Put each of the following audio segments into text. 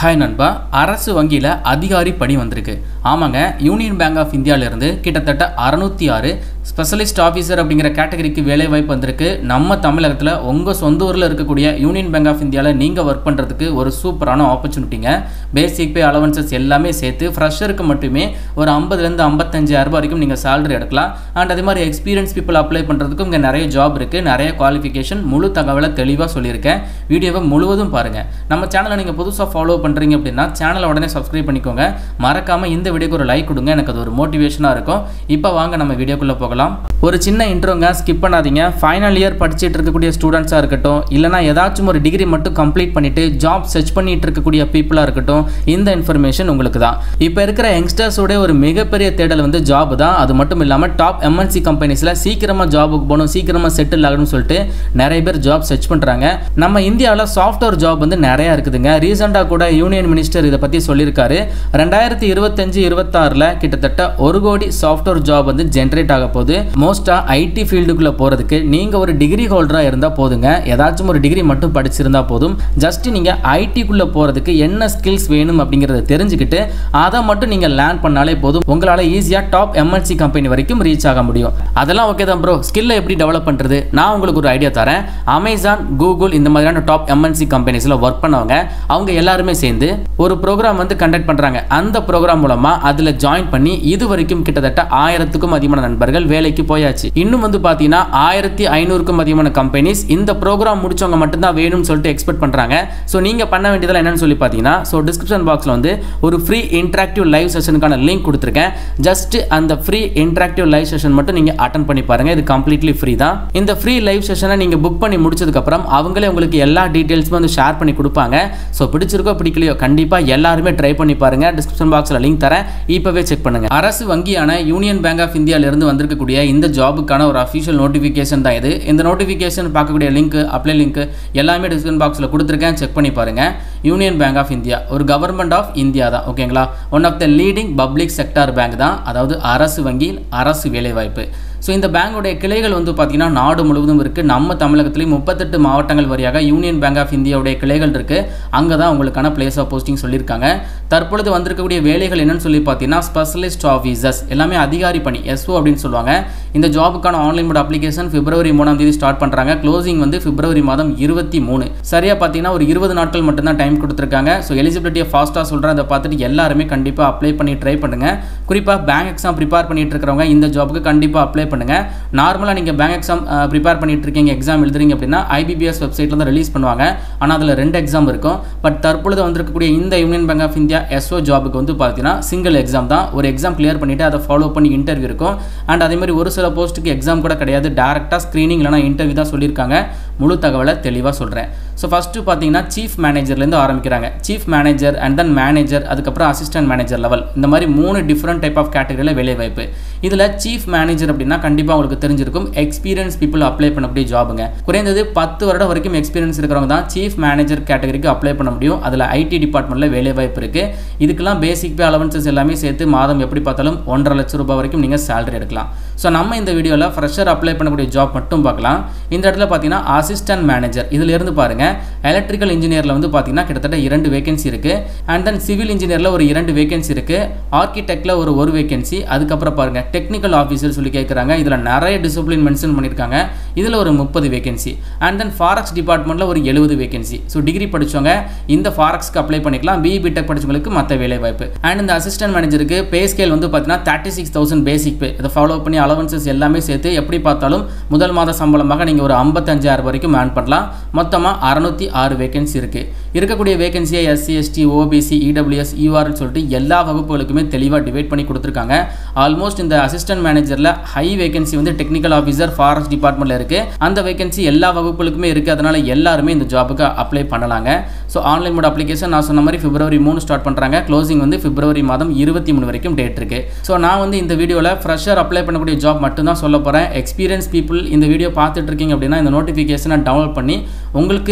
hi நண்பா அரசு வங்கியில் அதிகாரி பணி வந்திருக்கு ஆமாங்க யூனியன் பேங்க் ஆஃப் இந்தியாவிலேருந்து கிட்டத்தட்ட அறநூற்றி ஆறு ஸ்பெஷலிஸ்ட் ஆஃபீஸர் அப்படிங்கிற கேட்டகரிக்கு வேலை வாய்ப்பு வந்திருக்கு நம்ம தமிழகத்தில் உங்கள் சொந்த ஊரில் இருக்கக்கூடிய யூனியன் பேங்க் ஆஃப் இந்தியாவில் நீங்கள் ஒர்க் பண்ணுறதுக்கு ஒரு சூப்பரான ஆப்பர்ச்சுனிட்டிங்க பேசிக் பே அலவன்சஸ் எல்லாமே சேர்த்து ஃப்ரெஷருக்கு மட்டுமே ஒரு ஐம்பதுலேருந்து ஐம்பத்தஞ்சாயிரம் ரூபாய் வரைக்கும் நீங்கள் சேலரி எடுக்கலாம் அண்ட் அதே மாதிரி எக்ஸ்பீரியன்ஸ் பீப்புள் அப்ளை பண்ணுறதுக்கும் இங்கே நிறைய ஜாப் இருக்குது நிறைய குவாலிஃபிகேஷன் முழு தகவலை தெளிவாக சொல்லியிருக்கேன் வீடியோவை முழுவதும் பாருங்கள் நம்ம சேனலை நீங்கள் புதுசாக ஃபாலோ பண்ணுறீங்க அப்படின்னா சேனலை உடனே சப்ஸ்கிரைப் பண்ணிக்கோங்க மறக்காமல் இந்த வீடியோக்கு ஒரு லைக் கொடுங்க எனக்கு அது ஒரு மோட்டிவேஷனாக இருக்கும் இப்போ வாங்க நம்ம வீடியோக்குள்ளே போகலாம் ஒரு சின்ன இன்ட்ரோங்க ஸ்கிப் பண்ணாதீங்க ஃபைனல் இயர் படிச்சுட்டு இருக்கக்கூடிய ஸ்டூடெண்ட்ஸாக இருக்கட்டும் இல்லைனா ஏதாச்சும் ஒரு டிகிரி மட்டும் கம்ப்ளீட் பண்ணிட்டு ஜாப் சர்ச் பண்ணிட்டு இருக்கக்கூடிய பீப்புளாக இருக்கட்டும் இந்த இன்ஃபர்மேஷன் உங்களுக்கு தான் இப்போ இருக்கிற யங்ஸ்டர்ஸோட ஒரு மிகப்பெரிய தேடல் வந்து ஜாப் தான் அது மட்டும் இல்லாமல் டாப் எம்என்சி கம்பெனிஸில் சீக்கிரமாக ஜாபுக்கு போகணும் சீக்கிரமாக செட்டில் ஆகணும்னு சொல்லிட்டு நிறைய பேர் ஜாப் சர்ச் பண்ணுறாங்க நம்ம இந்தியாவில் சாஃப்ட்வேர் ஜாப் வந்து நிறையா இருக்குதுங்க ரீசெண்டாக கூட யூனியன் மினிஸ்டர் இதை பற்றி சொல்லியிருக்காரு ரெண்டாயிரத்தி இருபத்தஞ்சு இருபத்தாறில் கிட்டத்தட்ட ஒரு கோடி சாஃப்ட்வேர் ஜாப் வந்து ஜென்ரேட் ஆக போகுது மோஸ்ட்டாக ஐடி ஃபீல்டுக்குள்ளே போகிறதுக்கு நீங்கள் ஒரு டிகிரி ஹோல்டராக இருந்தால் போதுங்க ஏதாச்சும் ஒரு டிகிரி மட்டும் படிச்சிருந்தா போதும் ஜஸ்ட் நீங்கள் ஐடிக்குள்ளே போகிறதுக்கு என்ன ஸ்கில்ஸ் வேணும் அப்படிங்கிறத தெரிஞ்சுக்கிட்டு அதை மட்டும் நீங்கள் லேர்ன் பண்ணாலே போதும் உங்களால் ஈஸியாக டாப் எம்என்சி கம்பெனி வரைக்கும் ரீச் ஆக முடியும் அதெல்லாம் ஓகே தான் ப்ரோ ஸ்கில்லை எப்படி டெவலப் பண்ணுறது நான் உங்களுக்கு ஒரு ஐடியா தரேன் அமேசான் கூகுள் இந்த மாதிரியான டாப் எம்என்சி கம்பெனிஸில் ஒர்க் பண்ணவங்க அவங்க எல்லாருமே சேர்ந்து ஒரு ப்ரோக்ராம் வந்து கண்டக்ட் பண்ணுறாங்க அந்த ப்ரோக்ராம் மூலமாக அதில் ஜாயின் பண்ணி இது வரைக்கும் கிட்டத்தட்ட ஆயிரத்துக்கும் அதிகமான நண்பர்கள் வேலைக்கு போயாச்சு இன்னும் வந்து பார்த்தீங்கன்னா ஆயிரத்தி ஐநூறுக்கும் அதிகமான கம்பெனிஸ் இந்த ப்ரோக்ராம் முடிச்சவங்க மட்டும்தான் வேணும்னு சொல்லிட்டு எக்ஸ்பெக்ட் பண்ணுறாங்க ஸோ நீங்கள் பண்ண வேண்டியதெல்லாம் என்னன்னு சொல்லி பார்த்தீங்கன்னா ஸோ டிஸ்கிரிப்ஷன் பாக்ஸில் வந்து ஒரு ஃப்ரீ இன்ட்ராக்டிவ் லைவ் செஷனுக்கான லிங்க் கொடுத்துருக்கேன் ஜஸ்ட் அந்த ஃப்ரீ இன்ட்ராக்டிவ் லைவ் செஷன் மட்டும் நீங்கள் அட்டன் பண்ணி பாருங்கள் இது கம்ப்ளீட்லி ஃப்ரீ தான் இந்த ஃப்ரீ லைவ் செஷனை நீங்கள் புக் பண்ணி முடிச்சதுக்கப்புறம் அவங்களே உங்களுக்கு எல்லா டீட்டெயில்ஸுமே வந்து ஷேர் பண்ணி கொடுப்பாங்க ஸோ பிடிச்சிருக்கோ பிடிக்கலையோ கண்டிப்பாக எல்லாருமே ட்ரை பண்ணி பாருங்க டிஸ்கிரிப்ஷன் பாக்ஸில் லிங்க் தரேன் இப்போவே செக் பண்ணுங்க அரசு வங்கியான யூனியன் பேங்க் ஆஃப் இந்தியாவிலிருந்து வந்திருக்கக்கூடிய இந்த ஜாபுக்கான ஒரு அஃபிஷியல் நோட்டிஃபிகேஷன் தான் இது இந்த நோட்டிஃபிகேஷன் பார்க்கக்கூடிய லிங்க் அப்ளை லிங்க் எல்லாமே டிஸ்கிரிப்ஷன் பாக்ஸில் கொடுத்துருக்கேன் செக் பண்ணி பாருங்க யூனியன் பேங்க் ஆஃப் இந்தியா ஒரு கவர்மெண்ட் ஆஃப் இந்தியா தான் ஓகேங்களா one of the leading public sector bank தான் அதாவது அரசு வங்கியில் அரசு வேலைவாய்ப்பு ஸோ இந்த பேங்கோடைய கிளைகள் வந்து பார்த்திங்கன்னா நாடு முழுவதும் இருக்குது நம்ம தமிழகத்துலேயும் முப்பத்தெட்டு மாவட்டங்கள் வழியாக யூனியன் பேங்க் ஆஃப் இந்தியாவுடைய கிளைகள் இருக்குது அங்கே தான் உங்களுக்கான பிளேஸ் ஆஃப் போஸ்டிங் சொல்லியிருக்காங்க தற்பொழுது வந்திருக்கக்கூடிய வேலைகள் என்னன்னு சொல்லி பார்த்தீங்கன்னா ஸ்பெஷலிஸ்ட் ஆஃபீஸர்ஸ் எல்லாமே அதிகாரி பணி எஸ்ஓ அப்படின்னு சொல்லுவாங்க இந்த ஜாபுக்கான ஆன்லைன் மோட் அப்ளிகேஷன் பிப்ரவரி மூணாம் தேதி ஸ்டார்ட் பண்ணுறாங்க க்ளோசிங் வந்து பிப்ரவரி மாதம் இருபத்தி மூணு சரியாக பார்த்தீங்கன்னா ஒரு இருபது நாட்கள் மட்டும்தான் டைம் கொடுத்துருக்காங்க ஸோ எலிஜிபிலிட்டியை ஃபாஸ்ட்டாக சொல்கிறேன் அதை பார்த்துட்டு எல்லாருமே கண்டிப்பாக அப்ளை பண்ணி ட்ரை பண்ணுங்கள் குறிப்பாக பேங்க் எக்ஸாம் ப்ரிப்பேர் பண்ணிட்டு இருக்கிறவங்க இந்த ஜாபுக்கு கண்டிப்பாக அப்ளை பண்ணுங்கள் நார்மலாக நீங்கள் பேங்க் எக்ஸாம் ப்ரிப்பேர் பண்ணிட்டு இருக்கீங்க எக்ஸாம் எழுதுறீங்க அப்படின்னா ஐபிபிஎஸ் வெப்சைட்டில் தான் ரிலீஸ் பண்ணுவாங்க ஆனால் அதில் ரெண்டு எக்ஸாம் இருக்கும் பட் தற்பொழுது வந்திருக்கக்கூடிய இந்த Union Bank of India SO ஜாபுக்கு வந்து பார்த்தீங்கன்னா சிங்கிள் எக்ஸாம் தான் ஒரு எக்ஸாம் கிளியர் பண்ணிவிட்டு அதை ஃபாலோ பண்ணி இன்டர்வியூ இருக்கும் அண்ட் அதே மாதிரி ஒரு சில போஸ்ட்டுக்கு எக்ஸாம் கூட கிடையாது டேரெக்டாக ஸ்க்ரீனிங் இல்லைனா இன்டர்வியூ தான் சொல்லியிருக்காங்க முழு தகவலை தெளிவாக சொல்கிறேன் ஸோ ஃபஸ்ட்டு பார்த்தீங்கன்னா சீஃப் மேனேஜர்லேருந்து ஆரம்பிக்கிறாங்க chief manager and then manager அதுக்கப்புறம் அசிஸ்டன்ட் மேனேஜர் லெவல் இந்த மாதிரி மூணு டிஃப்ரெண்ட் டைப் ஆஃப் கேட்டகரியில் வேலை வாய்ப்பு இதில் சீஃப் மேனேஜர் அப்படின்னா கண்டிப்பாக உங்களுக்கு தெரிஞ்சிருக்கும் எக்ஸ்பீரியன்ஸ் பீப்புள் அப்ளை பண்ணக்கூடிய ஜாபுங்க குறைந்தது பத்து வருடம் வரைக்கும் எக்ஸ்பீரியன்ஸ் இருக்கிறவங்க தான் சீஃப் மேனேஜர் கேட்டகரிக்கு அப்ளை பண்ண முடியும் அதில் ஐடி டிபார்ட்மெண்ட்டில் வேலை வாய்ப்பு இருக்குது இதுக்கெல்லாம் பேசிக் பே அலவன்சஸ் எல்லாமே சேர்த்து மாதம் எப்படி பார்த்தாலும் ஒன்றரை லட்சம் ரூபாய் வரைக்கும் நீங்கள் சேலரி எடுக்கலாம் ஸோ நம்ம இந்த வீடியோவில் ஃப்ரெஷர் அப்ளை பண்ணக்கூடிய ஜாப் மட்டும் பார்க்கலாம் இந்த இடத்துல பார்த்தீங்கன்னா அசிஸ்டன்ட் மேனேஜர் இதில் இருந்து பாருங்கள் எலக்ட்ரிக்கல் இன்ஜினியரில் வந்து பார்த்தீங்கன்னா கிட்டத்தட்ட இரண்டு வேகன்சி இருக்குது அண்ட் தென் சிவில் இன்ஜினியரில் ஒரு இரண்டு வேகன்சி இருக்குது ஆர்கிடெக்டில் ஒரு ஒரு வேகன்சி அதுக்கப்புறம் பாருங்கள் டெக்னிக்கல் ஆஃபீஸர் சொல்லி கேட்குறாங்க இதில் நிறைய டிசிப்ளின் மென்ஷன் பண்ணியிருக்காங்க இதில் ஒரு முப்பது வேகன்சி அண்ட் தென் ஃபாரக்ஸ் டிபார்ட்மெண்ட்டில் ஒரு எழுபது வேகன்சி ஸோ டிகிரி படித்தவங்க இந்த ஃபாரக்ஸ்க்கு அப்ளை பண்ணிக்கலாம் பிஇ பிடெக் படித்தவங்களுக்கு மற்ற வேலை வாய்ப்பு அண்ட் இந்த அசிஸ்டன்ட் மேனேஜருக்கு பே ஸ்கேல் வந்து பார்த்தீங்கன்னா thirty six thousand basic pay இதை ஃபாலோ பண்ணி அலவன்சஸ் எல்லாமே சேர்த்து எப்படி பார்த்தாலும் முதல் மாத சம்பளமாக நீங்கள் ஒரு ஐம்பத்தஞ்சாயிரம் வரைக்கும் ஏர்ன் பண்ணலாம் மொத்தமாக அறநூற்றி ஆறு வேகன்சி இருக்குது இருக்கக்கூடிய வேகன்சியை எஸ்சி எஸ்டி ஓபிசி இடபிள்யூஎஸ் யூஆர்னு சொல்லிட்டு எல்லா வகுப்புகளுக்குமே தெளிவாக டிவைட் பண்ணி கொடுத்துருக்காங்க ஆல்மோஸ்ட் இந்த அசிஸ்டன்ட் மேனேஜரில் ஹை வேகன்சி வந்து டெக்னிக்கல் ஆஃபீஸர் ஃபாரஸ்ட் டிபார்ட்மெண்ட்டில் இருக்குது அந்த வேகன்சி எல்லா வகுப்புகளுக்குமே இருக்குது அதனால் எல்லாருமே இந்த ஜாபுக்கு அப்ளை பண்ணலாங்க ஸோ ஆன்லைன் மோட் அப்ளிகேஷன் நான் சொன்ன மாதிரி பிப்ரவரி மூணு ஸ்டார்ட் பண்ணுறாங்க க்ளோசிங் வந்து பிப்ரவரி மாதம் இருபத்தி மூணு வரைக்கும் டேட் இருக்குது ஸோ நான் வந்து இந்த வீடியோவில் ஃப்ரெஷர் அப்ளை பண்ணக்கூடிய ஜாப் மட்டும்தான் சொல்ல போகிறேன் எக்ஸ்பீரியன்ஸ் பீப்புள் இந்த வீடியோ பார்த்துட்டு இருக்கீங்க அப்படின்னா இந்த நோட்டிஃபிகேஷனை டவுன்லோட் பண்ணி உங்களுக்கு எவ்வளோ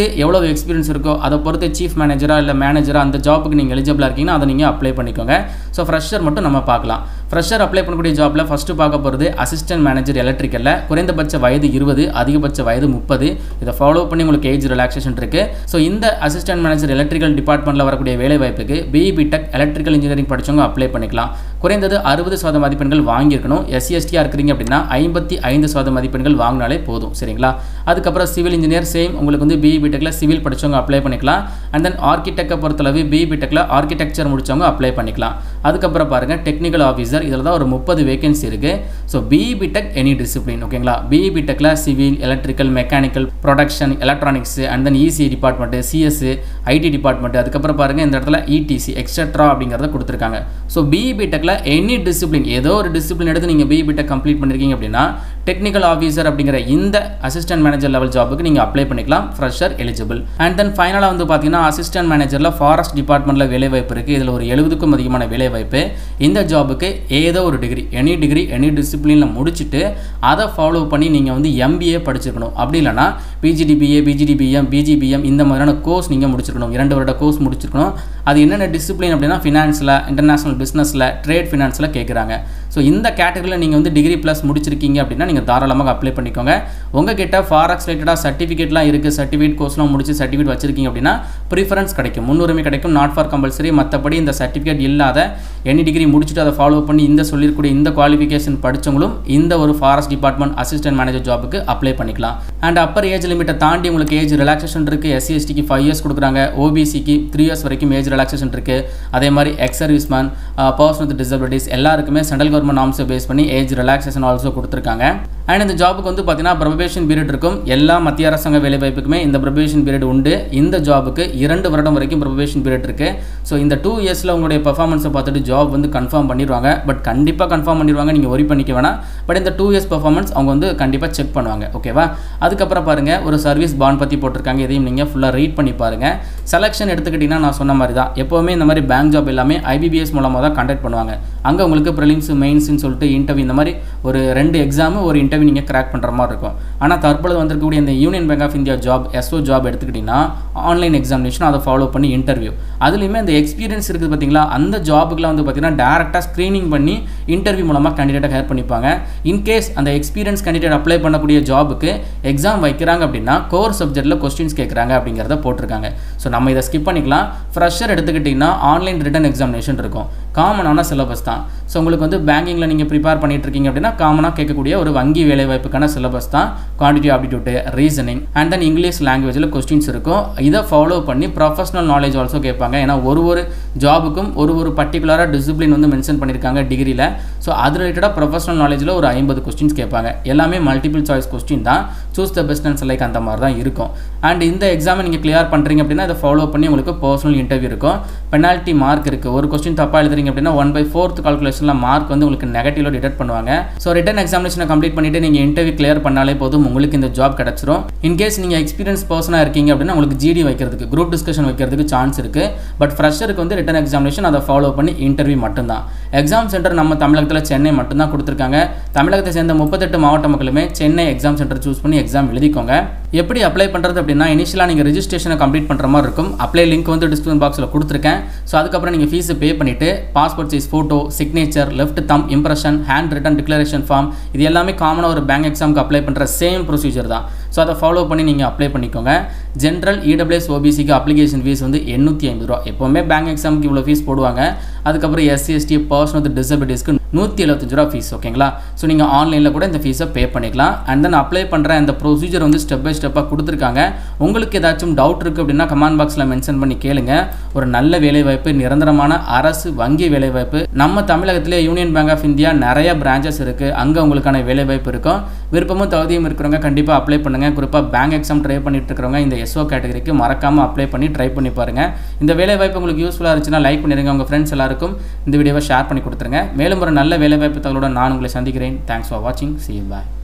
எக்ஸ்பீரியன்ஸ் இருக்கோ அதை பொறுத்து சீஃப் மேனேஜராக இல்லை மேனேஜராக அந்த ஜாப்புக்கு நீங்கள் எலிஜிபிளாக இருக்கீங்கன்னா அதை நீங்கள் அப்ளை பண்ணிக்கோங்க ஸோ ஃப்ரெஷர் மட்டும் நம்ம பார்க்கலாம் ஃப்ரெஷர் அப்ளை பண்ணக்கூடிய ஜாப்பில் ஃபஸ்ட்டு பார்க்க போகிறது அசிஸ்டன்ட் மேனேஜர் எலக்ட்ரிக்கலில் குறைந்தபட்ச வயது இருபது அதிகபட்ச வயது முப்பது இதை ஃபாலோ பண்ணி உங்களுக்கு ஏஜ் ரிலாக்ஸேஷன் இருக்குது ஸோ இந்த அசிஸ்டன்ட் மேனேஜர் எலக்ட்ரிக்கல் டிபார்ட்மெண்ட்டில் வரக்கூடிய வேலை வாய்ப்புக்கு பிஇபி டெக் எலக்ட்ரிக்கல் இன்ஜினியரிங் படிச்சவங்க அப்ளை பண்ணிக்கலாம் குறைந்தது அறுபது சதவீத மதிப்பெண்கள் வாங்கியிருக்கணும் எஸ்சிஎஸ்டியாக இருக்கிறீங்க அப்படின்னா ஐம்பத்தி ஐந்து சதவீத மதிப்பெண்கள் வாங்கினாலே போதும் சரிங்களா அதுக்கப்புறம் சிவில் இன்ஜினியர் சேம் உங்களுக்கு வந்து பிஇ பிடெக்கில் சிவில் படிச்சவங்க அப்ளை பண்ணிக்கலாம் அண்ட் தென் ஆர்கிடெக்டை பொறுத்தளவு பிஇ பிடெக்கில் ஆர்கிடெக்சர் முடிச்சவங்க அப்ளை பண்ணிக்கலாம் அதுக்கப்புறம் பாருங்கள் டெக்னிக்கல் ஆஃபீஸர் இதில் தான் ஒரு முப்பது வேகன்சி இருக்குது so BE BTech any discipline ஓகேங்களா பிஇ பிடெக்கில் civil electrical mechanical production electronics and then EC department CS IT department அதுக்கப்புறம் பாருங்கள் இந்த இடத்துல இடிசி எக்ஸட்ரா அப்படிங்கிறத கொடுத்துருக்காங்க ஸோ பிஇ பிடெக்கில் எனி டிசிப்ளின் ஏதோ ஒரு டிசிப்ளின் எடுத்து நீங்கள் பிஇ பிடெக் கம்ப்ளீட் பண்ணியிருக்கீங்க அப்படின்னா டெக்னிக்கல் ஆஃபீஸர் அப்படிங்கிற இந்த அசிஸ்டன்ட் மேனேஜர் லெவல் ஜாபுக்கு நீங்கள் அப்ளை பண்ணிக்கலாம் ஃப்ரெஷர் எலிஜிபிள் அண்ட் தென் ஃபைனலாக வந்து பார்த்தீங்கன்னா அசிஸ்டன்ட் மேனேஜரில் ஃபாரஸ்ட் டிபார்ட்மெண்ட்டில் வேலைவாய்ப்பு இருக்குது இதில் ஒரு எழுபதுக்கும் அதிகமான வேலைவாய்ப்பு இந்த ஜாபுக்கு ஏதோ ஒரு டிகிரி எனி டிகிரி எனி டிசிப்ளினில் முடிச்சுட்டு அதை ஃபாலோ பண்ணி நீங்கள் வந்து எம்பிஏ படிச்சிருக்கணும் அப்படி இல்லைனா பிஜிடிபிஏ பிஜிடிபிஎம் பிஜிபிஎம் இந்த மாதிரியான கோர்ஸ் நீங்கள் முடிச்சிருக்கணும் இரண்டு வருட கோர்ஸ் முடிச்சிருக்கணும் அது என்னென்ன டிசிப்ளின் அப்படின்னா ஃபினான்ஸில் இன்டர்நேஷனல் பிஸ்னஸில் ட்ரேட் ஃபினான்ஸில் கேட்குறாங்க ஸோ இந்த கேட்டகரியில் நீங்கள் வந்து டிகிரி ப்ளஸ் முடிச்சிருக்கீங்க அப்படின்னா நீங்கள் தாராளமாக அப்ளை பண்ணிக்கோங்க உங்ககிட்ட ஃபாரக்ஸ் ரிலேட்டடாக சர்டிஃபிகேட்லாம் இருக்குது சர்டிஃபிகேட் கோர்ஸ்லாம் முடிச்சு சர்டிஃபிகேட் வச்சிருக்கீங்க அப்படின்னா ப்ரிஃபரன்ஸ் கிடைக்கும் முன்னுரிமை கிடைக்கும் நாட் ஃபார் கம்பல்சரி மற்றபடி இந்த சர்டிஃபிகேட் இல்லாத எனி டிகிரி முடிச்சுட்டு அதை ஃபாலோ பண்ணி இந்த சொல்லியிருக்கூடிய இந்த குவாலிஃபிகேஷன் படித்தவங்களும் இந்த ஒரு ஃபாரஸ்ட் டிபார்ட்மெண்ட் அசிஸ்டன்ட் மேனேஜர் ஜாபுக்கு அப்ளை பண்ணிக்கலாம் அண்ட் அப்பர் ஏஜ் லிமிட்டை தாண்டி உங்களுக்கு ஏஜ் ரிலாக்ஸேஷன் இருக்குது எஸ்சி எஸ்டிக்கு ஃபைவ் இயர்ஸ் கொடுக்குறாங்க ஓபிசிக்கு த்ரீ இயர்ஸ் வரைக்கும் ஏஜ் ரிலாக்ஸேஷன் இருக்குது அதே மாதிரி ex serviceman person with disabilities எல்லாருக்குமே சென்ட்ரல் கவர்மெண்ட் நாம்ஸை பேஸ் பண்ணி ஏஜ் ரிலாக்ஸேஷன் ஆல்சோ கொடுத்துருக்காங்க அண்ட் இந்த ஜாபுக்கு வந்து பார்த்தீங்கன்னா ப்ரொபேஷன் பீரியட் இருக்கும் எல்லா மத்திய அரசாங்க வேலைவாய்ப்புக்குமே இந்த ப்ரொபேஷன் பீரியட் உண்டு இந்த ஜாபுக்கு இரண்டு வருடம் வரைக்கும் ப்ரொபேஷன் பீரியட் இருக்குது ஸோ இந்த டூ இயர்ஸில் உங்களுடைய பர்ஃபார்மன்ஸை பார்த்துட்டு ஜாப் வந்து கன்ஃபார்ம் பண்ணிடுவாங்க பட் கண்டிப்பாக கன்ஃபார்ம் பண்ணிடுவாங்க நீங்கள் ஒரி பண்ணிக்க வேணாம் பட் இந்த டூ இயர்ஸ் பர்ஃபார்மன்ஸ் அவங்க வந்து கண்டிப்பாக செக் பண்ணுவாங்க ஓகேவா அதுக்கப்புறம் பாருங்கள் ஒரு சர்வீஸ் பாண்ட் பற்றி போட்டிருக்காங்க இதையும் நீங்கள் ஃபுல்லாக ரீட் பண்ணி பாருங்கள் செலெக்ஷன் எடுத்துக்கிட்டிங்கன்னா நான் சொன்ன மாதிரி தான் எப்போவுமே இந்த மாதிரி பேங்க் ஜாப் எல்லாமே ஐபிபிஎஸ் மூலமாக தான் கண்டக்ட் பண்ணுவாங்க அங்கே உங்களுக்கு ப்ரிலிம்ஸ் மெயின்ஸ்னு சொல்லிட்டு இன்டர்வியூ இந்த மாதிரி ஒரு ரெண்டு எக்ஸாமு ஒரு இன்டர்வியூ நீங்கள் கிராக் பண்ணுற மாதிரி இருக்கும் ஆனால் தற்பொழுது வந்திருக்கக்கூடிய இந்த Union Bank of India job SO job எடுத்துக்கிட்டிங்கன்னா ஆன்லைன் எக்ஸாமினேஷன் அதை ஃபாலோ பண்ணி இன்டர்வியூ அதுலேயுமே அந்த எக்ஸ்பீரியன்ஸ் இருக்குது பார்த்தீங்களா அந்த ஜாபுக்குலாம் வந்து பார்த்தீங்கன்னா டேரெக்டாக ஸ்க்ரீனிங் பண்ணி இன்டர்வியூ மூலமாக கேண்டிடேட்டை ஹேர் பண்ணிப்பாங்க இன்கேஸ் அந்த எக்ஸ்பீரியன்ஸ் கேண்டிடேட் அப்ளை பண்ணக்கூடிய ஜாபுக்கு எக்ஸாம் வைக்கிறாங்க அப்படின்னா கோர் சப்ஜெக்ட்டில் கொஸ்டின்ஸ் கேட்குறாங்க அப்படிங்கிறத போட்டிருக்காங்க ஸோ நம்ம இதை ஸ்கிப் பண்ணிக்கலாம் ஃப்ரெஷர் எடுத்துக்கிட்டிங்கன்னா ஆன்லைன் ரிட்டன் எக்ஸாமினேஷன் இருக்கும் காமனான சிலபஸ் தான் ஸோ உங்களுக்கு வந்து பேங்கிங்கில் நீங்கள் ப்ரிப்பேர் பண்ணிட்டு இருக்கீங்க அப்படின்னா காமனாக கேட்கக்கூடிய ஒரு வங்கி வேலைவாய்ப்புக்கான சிலபஸ் தான் quantity aptitude reasoning and then English லாங்குவேஜில் கொஸ்டின்ஸ் இருக்கும் இதை ஃபாலோ பண்ணி ப்ரொஃபஷனல் நாலேஜ் ஆல்சோ கேட்பாங்க ஏன்னா ஒரு ஒரு ஜாபுக்கும் ஒரு ஒரு பர்டிகுலராக டிசிப்ளின் வந்து மென்ஷன் பண்ணியிருக்காங்க டிகிரியில் ஸோ அது ரிலேட்டடாக ப்ரொஃபஷனல் நாலேஜில் ஒரு ஐம்பது கொஸ்டின்ஸ் கேட்பாங்க எல்லாமே மல்டிபிள் சாய்ஸ் கொஸ்டின் தான் choose the best and select அந்த மாதிரி தான் இருக்கும் அண்ட் இந்த எக்ஸாமை நீங்கள் கிளியர் பண்ணுறீங்க அப்படின்னா அதை ஃபாலோ பண்ணி உங்களுக்கு பர்சனல் இன்டர்வியூ இருக்கும் பெனால்ட்டி மார்க் இருக்குது ஒரு கொஸ்டின் தப்பாக எழுதுறீங்க அப்படின்னா ஒன் பை ஃபோர்த் கால்குலேஷனில் மார்க் வந்து உங்களுக்கு நெகட்டிவ்ல டிடெக்ட் பண்ணுவாங்க ஸோ ரிட்டன் எக்ஸாமினேஷனை கம்ப்ளீட் பண்ணிட்டு நீங்கள் இன்டர்வியூ கிளியர் பண்ணாலே போதும் உங்களுக்கு இந்த ஜாப் கிடச்சிரும் இன்கேஸ் நீங்கள் எக்ஸ்பீரியன்ஸ் பர்சனாக இருக்கீங்க அப்படின்னா உங்களுக்கு ஜிடி வைக்கிறதுக்கு குரூப் டிஸ்கஷன் வைக்கிறதுக்கு சான்ஸ் இருக்குது பட் ஃப்ரெஷருக்கு வந்து ரிட்டன் எக்ஸாமினேஷன் அதை ஃபாலோ பண்ணி இன்டர்வியூ மட்டும்தான் எக்ஸாம் சென்டர் நம்ம தமிழகத்தில் சென்னை மட்டும்தான் கொடுத்துருக்காங்க தமிழகத்தை சேர்ந்த முப்பத்தெட்டு மாவட்ட மக்களுமே சென்னை எக்ஸாம் சென்டர் சூஸ் பண்ணி எக்ஸாம் எழுதிக்கோங்க எப்படி அப்ளை பண்ணுறது அப்படின்னா இனிஷியலாக நீங்கள் ரெஜிஸ்ட்ரேஷனை கம்ப்ளீட் பண்ணுற மாதிரி இருக்கும் அப்ளை லிங்க் வந்து டிஸ்கிரிப்ஷன் பாக்ஸில் கொடுத்துருக்கேன் ஸோ அதுக்கப்புறம் நீங்கள் ஃபீஸை பே பண்ணிவிட்டு passport size photo signature left thumb impression hand written declaration form இது எல்லாமே காமனாக ஒரு பேங்க் எக்ஸாமுக்கு அப்ளை பண்ணுற சேம் ப்ரொசீஜர் தான் ஸோ அதை ஃபாலோ பண்ணி நீங்கள் அப்ளை பண்ணிக்கோங்க ஜென்ரல் இடபிள்யூஎஸ் ஓபிசிக்கு அப்ளிகேஷன் ஃபீஸ் வந்து எண்ணூற்றி ஐம்பது ரூபா எப்போவுமே பேங்க் எக்ஸாமுக்கு இவ்வளோ ஃபீஸ் போடுவாங்க அதுக்கப்புறம் எஸ்சி எஸ்டி பர்சன் வித் டிசபிலிட்டிஸ்க்கு நூற்றி எழுபத்தஞ்சு ரூபா ஃபீஸ் ஓகேங்களா ஸோ நீங்கள் ஆன்லைனில் கூட இந்த ஃபீஸை பே பண்ணிக்கலாம் அண்ட் தென் அப்ளை பண்ணுற அந்த ப்ரொசீஜர் வந்து ஸ்டெப் பை ஸ்டெப்பாக கொடுத்துருக்காங்க உங்களுக்கு ஏதாச்சும் டவுட் இருக்குது அப்படின்னா கமெண்ட் பாக்ஸில் மென்ஷன் பண்ணி கேளுங்க ஒரு நல்ல வேலைவாய்ப்பு நிரந்தரமான அரசு வங்கி வேலைவாய்ப்பு நம்ம தமிழகத்திலே யூனியன் பேங்க் ஆஃப் இந்தியா நிறைய பிரான்ச்சஸ் இருக்குது அங்கே உங்களுக்கான வேலைவாய்ப்பு இருக்கும் விருப்பமும் தகுதியும் இருக்கிறவங்க கண்டிப்பாக அப்ளை பண்ணுங்கள் குறிப்பாக பேங்க் எக்ஸாம் ட்ரை பண்ணிட்டு இருக்கிறவங்க இந்த எஸ்ஓ கேட்டகரிக்கு மறக்காமல் அப்ளை பண்ணி ட்ரை பண்ணி பாருங்கள் இந்த வேலைவாய்ப்பு உங்களுக்கு யூஸ்ஃபுல்லாக இருந்துச்சுன்னா லைக் பண்ணிடுங்க உங்கள் ஃப்ரெண்ட்ஸ் எல்லாருக்கும் இந்த வீடியோவை ஷேர் பண்ணி கொடுத்துருங்க மேலும் ஒரு நல்ல வேலைவாய்ப்பு தகவலுடன் நான் உங்களை சந்திக்கிறேன் தேங்க்ஸ் ஃபார் வாட்சிங் சி பாய்